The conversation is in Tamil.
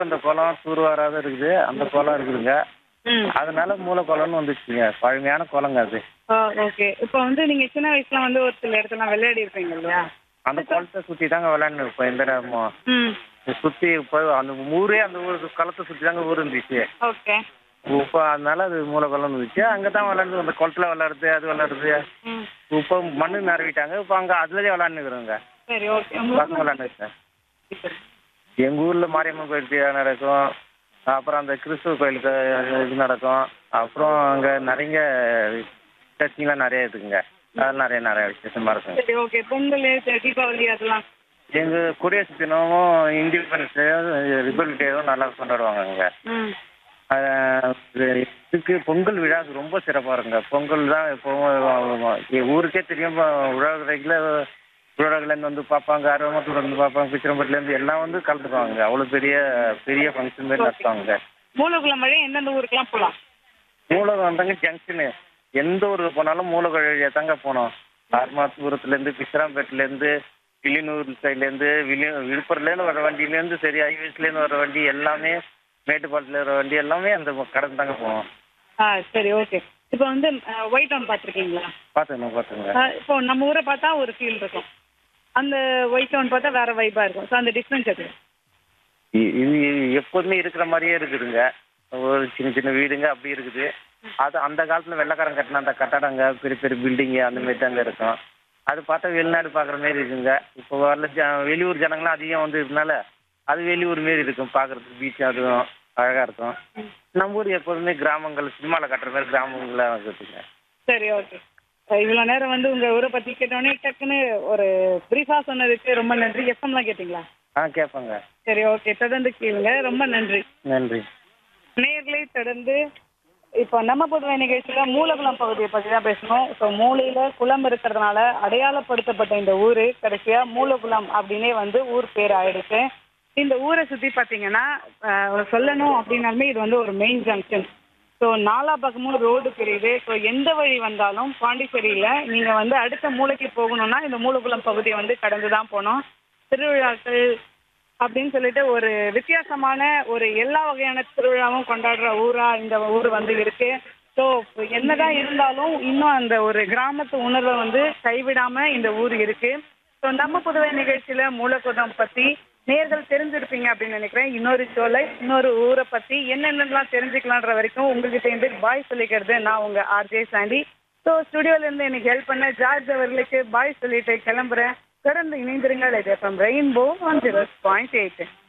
அந்த குளம் தூர்வாராத இருக்குது அந்த குளம் இருக்குதுங்க ம் அதனால மூலக்குளம்னு வந்துச்சுங்க பழமையான குளங்க அது ஓ ஓகே இப்போ வந்து நீங்க சின்ன வயசுல வந்து ஒரு சில இடத்துல விளையாடி இருப்பீங்க இல்லையா அந்த குளத்தை சுற்றி தாங்க விளையாண்டு இருப்போம் எந்த நேரமும் ம் சுற்றி இப்போ அந்த ஊரே அந்த ஊருக்கு குளத்தை சுற்றி தாங்க ஊர் இருந்துச்சு ஓகே இப்போ அதனால அது மூலக்குளம் இருந்துச்சு அங்கே தான் விளையாண்டு அந்த குளத்துல விளையாடுறது அது விளையாடுறது ம் இப்போ மண்ணு நிறவிட்டாங்க இப்போ அங்கே அதுலேயே விளையாண்டுக்கிறோங்க சரி ஓகே பசங்க விளையாண்டுருக்கேன் எங்கள் ஊரில் மாரியம்மன் கோயில் திருவிழா நடக்கும் அப்புறம் அந்த கிறிஸ்துவ கோயிலுக்கு இது நடக்கும் அப்புறம் அங்கே நிறைய சர்ச்சிங்கெலாம் நிறைய இருக்குங்க அதெல்லாம் நிறைய நிறைய விசேஷமாக இருக்குங்க சரி ஓகே பொங்கல் சரி, தீபாவளி அதெல்லாம் எங்கள் குடியரசு தினமும் இண்டிபெண்டன்ஸ் டேவும் ரிபப்ளிக் டேவும் நல்லா கொண்டாடுவாங்க அங்கே ம் இதுக்கு பொங்கல் விழா ரொம்ப சிறப்பாக இருக்குங்க பொங்கல் தான் எப்போவும் ஊருக்கே தெரியும் உழவர்கள உழவர்கள்லேருந்து வந்து பார்ப்பாங்க அருவமத்தூர் வந்து பார்ப்பாங்க பிச்சிரம்பட்டிலேருந்து எல்லாம் வந்து கலந்துக்குவாங்க அவ்வளோ பெரிய பெரிய ஃபங்க்ஷன் மாதிரி நடத்துவாங்க மூலகுளம் வழி எந்தெந்த ஊருக்குலாம் போகலாம் மூலகம் வந்தாங்க ஜங்ஷனு எந்த ஊருக்கு போனாலும் மூலகம் வழியாக தாங்க போனோம் அருமாத்தூரத்துலேருந்து பிச்சிராம்பேட்டிலேருந்து வில்லியனூர் சைட்லேருந்து வில்லிய விழுப்புரத்துலேருந்து வர வண்டியிலேருந்து சரி ஹைவேஸ்லேருந்து வர வண்டி எல்லாமே மேட்டுப்பாளத்தில் வர வண்டி எல்லாமே அந்த கடந்து தாங்க போவோம் ஆ சரி ஓகே இப்போ வந்து ஒயிட் டவுன் பார்த்துருக்கீங்களா பார்த்துங்க பார்த்துங்க இப்போ நம்ம ஊரை பார்த்தா ஒரு ஃபீல் இருக்கும் அந்த ஒயிட் டவுன் பார்த்தா வேற வைபா இருக்கும் ஸோ அந்த டிஃப்ரென்ஸ் அது இ- இது எப்போதுமே இருக்கிற மாதிரியே இருக்குதுங்க ஒரு சின்ன சின்ன வீடுங்க அப்படி இருக்குது அது அந்த காலத்தில் வெள்ளைக்காரன் கட்டின அந்த கட்டடங்க பெரிய பெரிய பில்டிங்கு அந்த மாதிரி தாங்க இருக்கும் அது பார்த்தா வெளிநாடு பார்க்குற மாதிரி இருக்குங்க இப்போ வரல ஜ வெளியூர் ஜனங்களாம் அதிகம் வந்து இருக்கனால அது வெளியூர் மாரி இருக்கும் பார்க்குறதுக்கு பீச் அதுவும் அழகாக இருக்கும் நம்ம ஊர் எப்போதுமே கிராமங்கள் சினிமாவில் கட்டுற மாதிரி கிராமங்களாக இருக்குதுங்க சரி ஓகே இவ்வளோ நேரம் வந்து உங்கள் ஊரை பற்றி கேட்டோடனே டக்குன்னு ஒரு ப்ரீஃபாக சொன்னதுக்கு ரொம்ப நன்றி எஃப்எம்லாம் கேட்டிங்களா ஆ கேட்பாங்க சரி ஓகே தொடர்ந்து கேளுங்க ரொம்ப நன்றி நன்றி நேர்களை தொடர்ந்து இப்போ நம்ம புதுவை நிகழ்ச்சியில் மூலகுளம் பகுதியை பற்றி தான் பேசணும் ஸோ மூலையில் குளம் இருக்கிறதுனால அடையாளப்படுத்தப்பட்ட இந்த ஊர் கடைசியாக மூலகுளம் அப்படின்னே வந்து ஊர் பேர் ஆயிடுச்சு இந்த ஊரை சுற்றி பார்த்தீங்கன்னா அஹ், சொல்லணும் அப்படின்னாலுமே இது வந்து ஒரு மெயின் ஜங்ஷன் ஸோ நாலா பக்கமும் ரோடு தெரியுது ஸோ எந்த வழி வந்தாலும் பாண்டிச்சேரியில் நீங்கள் வந்து அடுத்த மூலைக்கு போகணும்னா இந்த மூலகுளம் பகுதியை வந்து கடந்து தான் போகணும் திருவிழாக்கள் அப்படின்னு சொல்லிட்டு ஒரு வித்தியாசமான ஒரு எல்லா வகையான திருவிழாவும் கொண்டாடுற ஊரா இந்த ஊர் வந்து இருக்கு ஸோ என்னதான் இருந்தாலும் இன்னும் அந்த ஒரு கிராமத்து உணர்வை வந்து கைவிடாம இந்த ஊர் இருக்கு ஸோ நம்ம புதுவை நிகழ்ச்சியில மூலக்குதம் பத்தி நேர்கள் தெரிஞ்சிருப்பீங்க அப்படின்னு நினைக்கிறேன் இன்னொரு ஷோல இன்னொரு ஊரை பத்தி என்னென்னலாம் தெரிஞ்சுக்கலான்ற வரைக்கும் உங்ககிட்ட இருந்து பாய் சொல்லிக்கிறது நான் உங்க ஆர்ஜே சாண்டி ஸோ ஸ்டுடியோல இருந்து எனக்கு ஹெல்ப் பண்ண ஜார்ஜ் அவர்களுக்கு பாய் சொல்லிட்டு கிளம்புறேன் தொடர்ந்து இணைந்திருங்கள் இது FM Rainbow one zero point eight